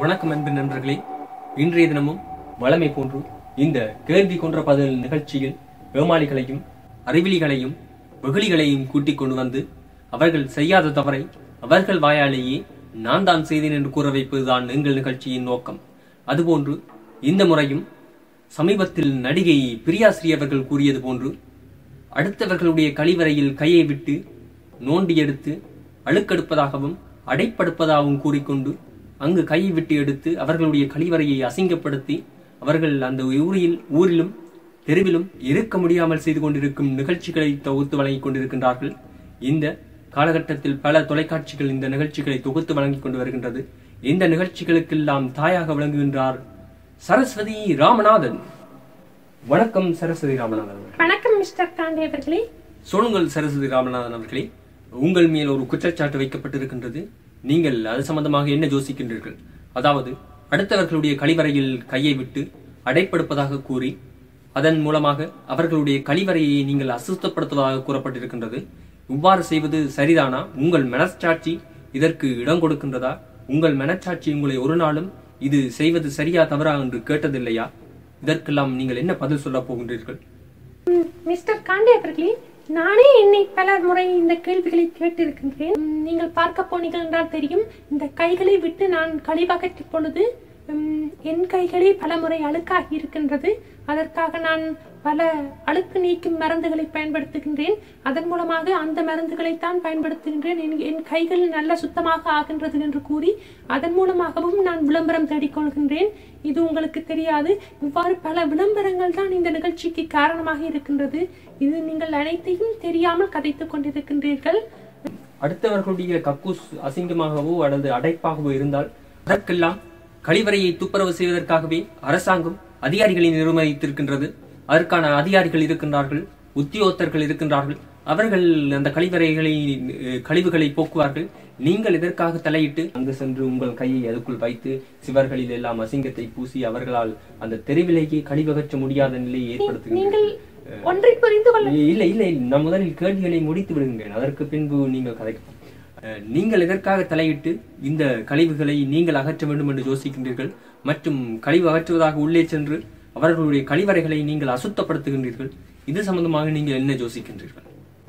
வணக்கம் அன்பு நண்பர்களே இன்றைய தினமும் வளமை போன்று இந்த கேள்வி கொன்ற பதில் நிகழ்ச்சியில் ஏமாளிகளையும் அறிவிலிகளையும் வெகுளிகளையும் கூட்டிக் கொண்டு வந்து அவர்கள் செய்யாத தவறை அவர்கள் வாயாலேயே நான் தான் செய்தேன் என்று கூற வைப்பதுதான் எங்கள் நிகழ்ச்சியின் நோக்கம் அதுபோன்று இந்த முறையும் சமீபத்தில் நடிகை பிரியாஸ்ரீ அவர்கள் கூறியது போன்று அடுத்தவர்களுடைய கழிவறையில் கையை விட்டு நோண்டி எடுத்து அழுக்கெடுப்பதாகவும் அடைப்படுப்பதாகவும் கூறிக்கொண்டு அங்கு கையை விட்டு எடுத்து அவர்களுடைய கழிவறையை அசிங்கப்படுத்தி அவர்கள் அந்த ஊரில் ஊரிலும் தெருவிலும் இருக்க முடியாமல் செய்து கொண்டிருக்கும் நிகழ்ச்சிகளை தொகுத்து வழங்கிக் கொண்டிருக்கின்றார்கள் இந்த காலகட்டத்தில் பல தொலைக்காட்சிகள் இந்த நிகழ்ச்சிகளை தொகுத்து வழங்கிக் கொண்டு வருகின்றது இந்த நிகழ்ச்சிகளுக்கெல்லாம் தாயாக விளங்குகின்றார் சரஸ்வதி ராமநாதன் வணக்கம் சரஸ்வதி ராமநாதன் அவர்களே. வணக்கம் மிஸ்டர் காண்டே அவர்களே சொல்லுங்கள் சரஸ்வதி ராமநாதன் அவர்களே உங்கள் மேல் ஒரு குற்றச்சாட்டு வைக்கப்பட்டிருக்கின்றது நீங்கள் அது சம்பந்தமாக என்ன யோசிக்கின்றீர்கள் அதாவது அடுத்தவர்களுடைய கழிவறையில் கையை விட்டு அடைப்படுப்பதாக கூறி அதன் மூலமாக அவர்களுடைய கழிவறையை நீங்கள் அசுத்தப்படுத்துவதாக கூறப்பட்டிருக்கின்றது இவ்வாறு செய்வது சரிதானா உங்கள் மனச்சாட்சி இதற்கு இடம் கொடுக்கின்றதா உங்கள் மனச்சாட்சி உங்களை ஒரு நாளும் இது செய்வது சரியா தவறா என்று கேட்டதில்லையா இதற்கெல்லாம் நீங்கள் என்ன பதில் சொல்லப் போகின்றீர்கள் ம், மிஸ்டர் காண்டே அவர்களே நானே என்னை பல முறை இந்த கேள்விகளை கேட்டிருக்கின்றேன் ம், நீங்கள் பார்க்க போனீர்கள் என்றால் தெரியும் இந்த கைகளை விட்டு நான் கழிவகற்றிய பொழுது ம், என் கைகளே பல முறை அழுக்காகி இருக்கின்றது அதற்காக நான் பல அழுக்கு நீக்கும் மருந்துகளை பயன்படுத்துகின்றேன் அதன் மூலமாக அந்த மருந்துகளைத்தான் பயன்படுத்துகின்றேன் என் என் கைகள் நல்ல சுத்தமாக ஆகின்றது என்று கூறி அதன் மூலமாகவும் நான் விளம்பரம் தேடிக்கொள்கின்றேன் இது உங்களுக்கு தெரியாது இவ்வாறு பல விளம்பரங்கள் தான் இந்த நிகழ்ச்சிக்கு காரணமாக இருக்கின்றது இது நீங்கள் அனைத்தையும் தெரியாமல் கதைத்துக் கொண்டிருக்கின்றீர்கள் அடுத்தவர்களுடைய கக்கூஸ் அசிங்கமாகவோ அல்லது அடைப்பாகவோ இருந்தால் அதற்கெல்லாம் கழிவறையை துப்புரவு செய்வதற்காகவே அரசாங்கம் அதிகாரிகளை நிர்ணயித்திருக்கின்றது அதற்கான அதிகாரிகள் இருக்கின்றார்கள் உத்தியோகத்தர்கள் இருக்கின்றார்கள் அவர்கள் அந்த கழிவறைகளை அஹ், கழிவுகளை போக்குவார்கள் நீங்கள் இதற்காக தலையிட்டு அங்கு சென்று உங்கள் கையை அதுக்குள் வைத்து சிவர்களில் எல்லாம் அசிங்கத்தை பூசி அவர்களால் அந்த தெருவிலேயே கழிவகற்ற முடியாத நிலையை நீங்கள் ஏற்படுத்துகிறீர்கள் ஒன்றை புரிந்து கொள்ள இல்லை இல்லை நான் முதலில் கேள்விகளை முடித்து விடுகின்றேன் அதற்கு பின்பு நீங்கள் கதைக்கலாம் அஹ், நீங்கள் எதற்காக தலையிட்டு இந்த கழிவுகளை நீங்கள் அகற்ற வேண்டும் என்று யோசிக்கின்றீர்கள் மற்றும் கழிவு அகற்றுவதாக உள்ளே சென்று அவர்களுடைய கழிவறைகளை நீங்கள் அசுத்தப்படுத்துகின்றீர்கள் இது சம்பந்தமாக நீங்கள் என்ன யோசிக்கின்றீர்கள்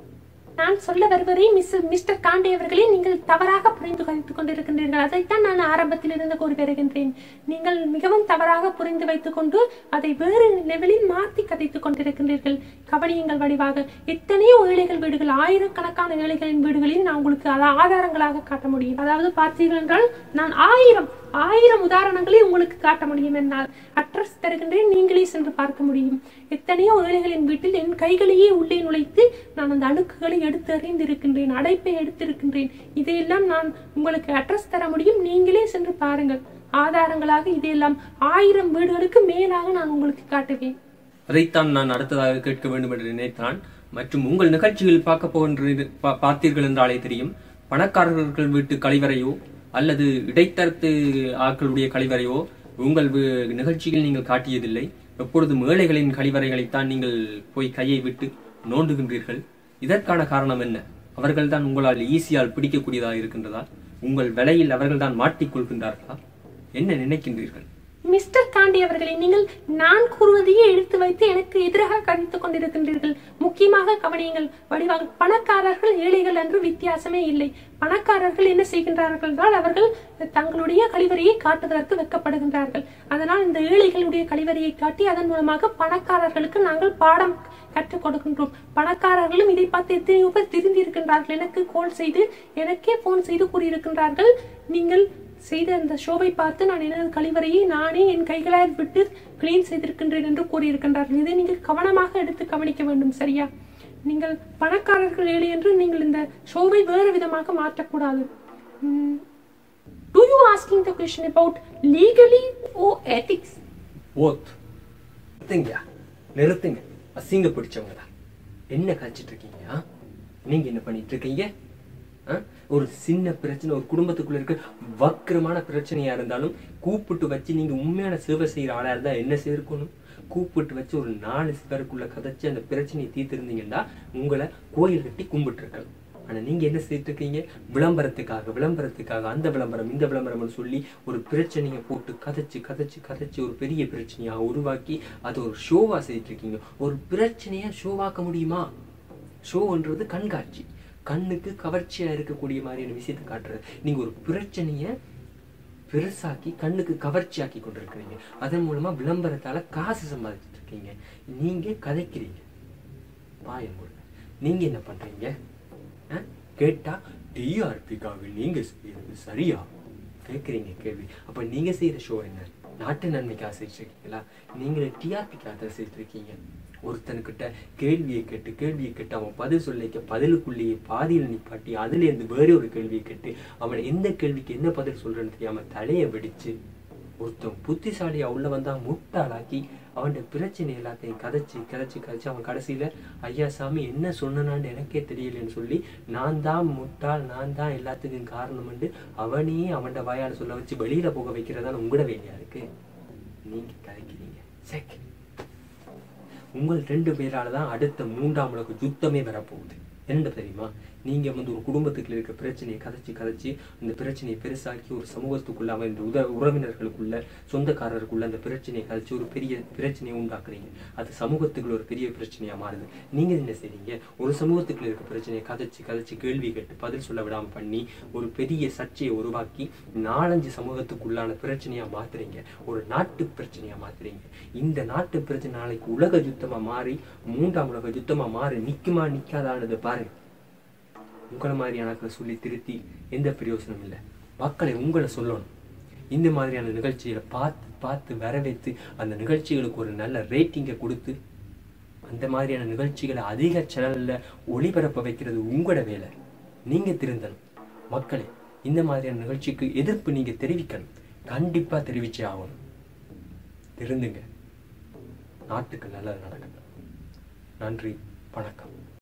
நான் சொல்ல வருவதை மிஸ் மிஸ்டர் காண்டே அவர்களே நீங்கள் தவறாக புரிந்து வைத்துக் கொண்டிருக்கின்றீர்கள் அதைத்தான் நான் ஆரம்பத்தில் இருந்து கூறி வருகின்றேன் நீங்கள் மிகவும் தவறாக புரிந்து வைத்துக் கொண்டு அதை வேறு லெவலில் மாற்றி கதைத்துக் கொண்டிருக்கின்றீர்கள் கவனியுங்கள் வடிவாக எத்தனையோ ஏழைகள் வீடுகள் ஆயிரக்கணக்கான ஏழைகளின் வீடுகளில் நான் உங்களுக்கு அதை ஆதாரங்களாக காட்ட முடியும் அதாவது பார்த்தீர்கள் என்றால் நான் ஆயிரம் ஆயிரம் உதாரணங்களை உங்களுக்கு காட்ட முடியும் என்னால் அட்ரஸ் தருகின்றேன் நீங்களே சென்று பார்க்க முடியும் எத்தனையோ ஏழைகளின் வீட்டில் என் கைகளையே உள்ளே நுழைத்து நான் அந்த அழுக்குகளை எடுத்து எறிந்திருக்கின்றேன் அடைப்பை எடுத்திருக்கின்றேன் இதையெல்லாம் நான் உங்களுக்கு அட்ரஸ் தர முடியும் நீங்களே சென்று பாருங்கள் ஆதாரங்களாக இதையெல்லாம் ஆயிரம் வீடுகளுக்கு மேலாக நான் உங்களுக்கு காட்டுவேன் அதைத்தான் நான் அடுத்ததாக கேட்க வேண்டும் என்று நினைத்தான் மற்றும் உங்கள் நிகழ்ச்சியில் பார்க்க போகின்ற பா- பார்த்தீர்கள் என்றாலே தெரியும் பணக்காரர்கள் வீட்டு கழிவறையோ அல்லது இடைத்தரத்து ஆட்களுடைய கழிவறையோ உங்கள் வி- நிகழ்ச்சியில் நீங்கள் காட்டியதில்லை எப்பொழுதும் ஏழைகளின் கழிவறைகளைத்தான் நீங்கள் போய் கையை விட்டு நோண்டுகின்றீர்கள் இதற்கான காரணம் என்ன அவர்கள்தான் உங்களால் ஈஸியால் பிடிக்கக்கூடியதாக இருக்கின்றதா உங்கள் விலையில் அவர்கள்தான் மாட்டிக்கொள்கின்றார்களா என்ன நினைக்கின்றீர்கள் மிஸ்டர் காண்டி அவர்களே நீங்கள் நான் கூறுவதையே எடுத்து வைத்து எனக்கு எதிராக கணித்துக் கொண்டிருக்கின்றீர்கள் முக்கியமாக கவனியுங்கள் வடிவாக பணக்காரர்கள் ஏழைகள் என்று வித்தியாசமே இல்லை பணக்காரர்கள் என்ன செய்கின்றார்கள் என்றால் அவர்கள் தங்களுடைய கழிவறையை காட்டுவதற்கு வெட்கப்படுகின்றார்கள் அதனால் இந்த ஏழைகளுடைய கழிவறையை காட்டி அதன் மூலமாக பணக்காரர்களுக்கு நாங்கள் பாடம் கற்றுக் கொடுக்கின்றோம் பணக்காரர்களும் இதை பார்த்து எத்தனையோ பேர் திருந்தி இருக்கின்றார்கள் எனக்கு கால் செய்து எனக்கே போன் செய்து கூறியிருக்கின்றார்கள் நீங்கள் செய்த அந்த ஷோவை பார்த்து நான் எனது கழிவறையை நானே என் கைகளால் விட்டு கிளீன் செய்திருக்கின்றேன் என்று கூறியிருக்கின்றார்கள் இதை நீங்கள் கவனமாக எடுத்து கவனிக்க வேண்டும் சரியா நீங்கள் பணக்காரர்கள் ஏழை என்று நீங்கள் இந்த ஷோவை வேறு விதமாக மாற்றக்கூடாது do you asking the question about legally or ethics oath நிறுத்துங்க நிறுத்துங்க அசிங்க பிடிச்சவங்களா என்ன காய்ச்சிட்டு இருக்கீங்க ஆ? நீங்க என்ன பண்ணிட்டு இருக்கீங்க ஆ? ஒரு சின்ன பிரச்சனை ஒரு குடும்பத்துக்குள்ள இருக்க வக்கிரமான பிரச்சனையா இருந்தாலும் கூப்பிட்டு வச்சு நீங்க உண்மையான சேவை செய்யற ஆளா இருந்தா என்ன சேர்க்கணும் கூப்பிட்டு வச்சு ஒரு நாலு பேருக்குள்ள கதைச்சு அந்த பிரச்சனையை தீர்த்திருந்தீங்கன்னா உங்களை கோயில் கட்டி கும்பிட்டு இருக்கலாம் ஆனா நீங்க என்ன செய்துட்டு இருக்கீங்க விளம்பரத்துக்காக விளம்பரத்துக்காக அந்த விளம்பரம் இந்த விளம்பரம்னு சொல்லி ஒரு பிரச்சனையை போட்டு கதைச்சு கதைச்சு கதைச்சு ஒரு பெரிய பிரச்சனையா உருவாக்கி அதை ஒரு ஷோவா செய்துட்டு இருக்கீங்க ஒரு பிரச்சனையை ஷோவாக்க முடியுமா ஷோன்றது கண்காட்சி கண்ணுக்கு கவர்ச்சியா இருக்கக்கூடிய மாதிரியான விஷயத்தை காட்டுறது நீங்க ஒரு பிரச்சனையை பெருசாக்கி கண்ணுக்கு கவர்ச்சியாக்கி கொண்டிருக்கிறீங்க அதன் மூலமா விளம்பரத்தால காசு சம்பாதிச்சிட்டு இருக்கீங்க நீங்க கதைக்கிறீங்க பாயம் போடுங்க நீங்க என்ன பண்றீங்க அஹ்? கேட்டா டிஆர்பிக்காக நீங்க செய்யறது சரியா கேக்குறீங்க கேள்வி அப்ப நீங்க செய்யற ஷோ என்ன நாட்டு நன்மைக்காக செஞ்சிருக்கீங்களா நீங்களே டிஆர்பிக்காக செஞ்சிருக்கீங்க ஒருத்தனுக்கிட்ட கேள்வியை கேட்டு கேள்வியை கேட்டு அவன் பதில் சொல்லிக்க பதிலுக்குள்ளேயே பாதியில் நிப்பாட்டி அதுல இருந்து வேற ஒரு கேள்வியை கேட்டு அவன் எந்த கேள்விக்கு என்ன பதில் சொல்றேன்னு தெரியாம தலையை வெடிச்சு ஒருத்தன் புத்திசாலியா உள்ள வந்தா முட்டாளாக்கி அவன் பிரச்சனை எல்லாத்தையும் கதைச்சு கதைச்சு கதைச்சு அவன் கடைசியில ஐயா சாமி என்ன சொன்னனான்னு எனக்கே தெரியலன்னு சொல்லி நான் தான் முட்டாள் நான் தான் எல்லாத்துக்கும் காரணம்னு அவனையே அவன்ட வாயால சொல்ல வச்சு வெளியில போக வைக்கிறதா உங்களோட வேலையா இருக்கு நீங்க கதைக்கிறீங்க செக் உங்கள் ரெண்டு பேரால தான் அடுத்த மூன்றாம் உலக யுத்தமே வரப்போகுது என்ன தெரியுமா நீங்க வந்து ஒரு குடும்பத்துக்குள்ள இருக்க பிரச்சனையை கதைச்சு கதைச்சு அந்த பிரச்சனையை பெருசாக்கி ஒரு சமூகத்துக்குள்ள அவன் இந்த உத உறவினர்களுக்குள்ள சொந்தக்காரருக்குள்ள அந்த பிரச்சனையை கதைச்சு ஒரு பெரிய பிரச்சனையை உண்டாக்குறீங்க அது சமூகத்துக்குள்ள ஒரு பெரிய பிரச்சனையா மாறுது நீங்க என்ன செய்றீங்க ஒரு சமூகத்துக்குள்ள இருக்க பிரச்சனையை கதைச்சு கதைச்சு கேள்வி கேட்டு பதில் சொல்ல விடாம பண்ணி ஒரு பெரிய சர்ச்சையை உருவாக்கி நாலஞ்சு சமூகத்துக்குள்ளான பிரச்சனையா மாத்துறீங்க ஒரு நாட்டு பிரச்சனையா மாத்துறீங்க இந்த நாட்டு பிரச்சனை நாளைக்கு உலக யுத்தமா மாறி மூன்றாம் உலக யுத்தமா மாறி நிக்குமா நிக்காதானது பாருங்க உங்களை மாதிரியான சொல்லி திருத்தி எந்த பிரயோசனம் இல்லை மக்களை உங்களை சொல்லணும் இந்த மாதிரியான நிகழ்ச்சிகளை பார்த்து பார்த்து வரவேற்று அந்த நிகழ்ச்சிகளுக்கு ஒரு நல்ல ரேட்டிங்கை கொடுத்து அந்த மாதிரியான நிகழ்ச்சிகளை அதிக சேனல்ல ஒளிபரப்ப வைக்கிறது உங்களோட வேலை நீங்க திருந்தணும் மக்களே இந்த மாதிரியான நிகழ்ச்சிக்கு எதிர்ப்பு நீங்க தெரிவிக்கணும் கண்டிப்பா தெரிவிச்சே ஆகணும் திருந்துங்க நாட்டுக்கு நல்லது நடக்கட்டும் நன்றி வணக்கம்